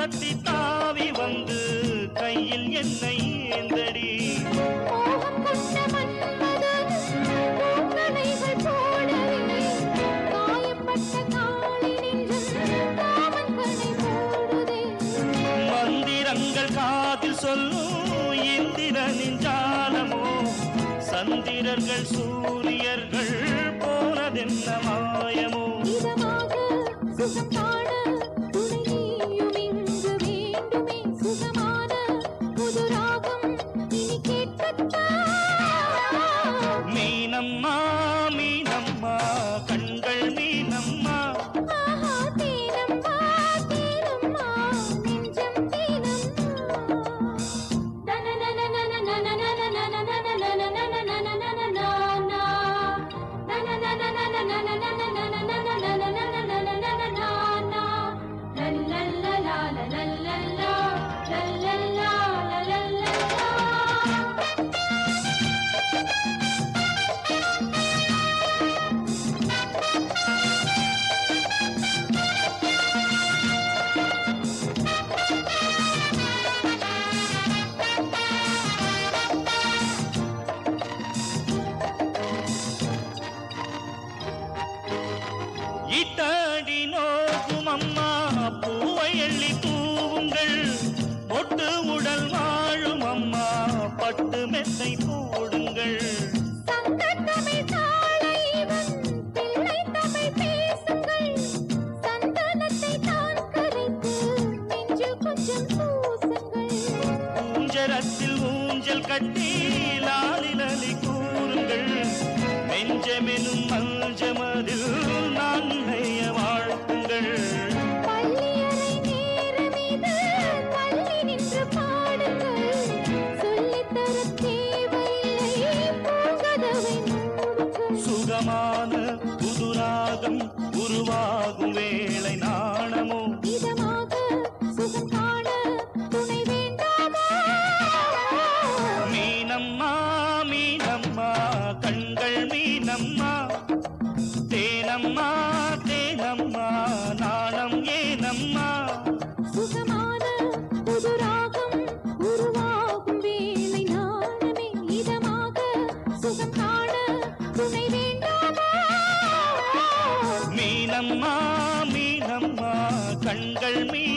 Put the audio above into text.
தட்டி தாவி வந்து கையில் என்னை ஏந்தடி மோகம் கொண்ட மன்மதன் பூங்கணைகள் போடவே காயப்பட்ட காளி நெஞ்சம் காமன் கணை போடுதே மந்திரங்கள் காதில் சொல்லும் இந்திரனின் ஜாலமோ சந்திரர்கள் சூரியர்கள் போனதென்ன மாயமோ இதமாக சுகம் காண துணை நீயும் இங்கு வேண்டுமே சுகமான புது ராகம் இனி கேட்கத்தான் மீனம்மா மீனம்மா கண்கள் மீனம்மா ஆஹா தேனம்மா தேனம்மா நெஞ்சம் தேனம்மா இட்டாடி நோக்கும் அம்மா பூவை எள்ளி தூவுங்கள் பொட்டு உடல் வாழும் அம்மா பட்டு மெத்தை போடுங்கள் சங்கத்தமிழ் தாளைவன் பிள்ளை தமிழ் பேசுங்கள் சந்தனத்தை தான் கரைத்து நெஞ்சில் கொஞ்சம் பூசுங்கள் ஊஞ்சரத்தில் ஊஞ்சல் கட்டி லாலிலலி கூறுங்கள் நெஞ்சமெனும் மஞ்சமதில் நான் நெய்ய வாழ்த்துங்கள் பள்ளியறை நேரமிது தள்ளி நின்று பாடுங்கள் சொல்லித் தரத் தேவையில்லை பூங்கதவை மூடுங்கள் சுகமான புதுராகம் உருவாகும் வேளை நாணமோ இதமாக சுகம் காண துணை வேண்டாமா மீனம்மா மீனம்மா கண்கள் மீனம்மா தேனம்மா தேனம்மா நாணம் ஏனம்மா சுகமான புது ராகம் உருவாகும் வேளை நாணமே இதமாக சுகம் காண துணை வேண்டாமா மீனம்மா மீனம்மா கண்கள் மீ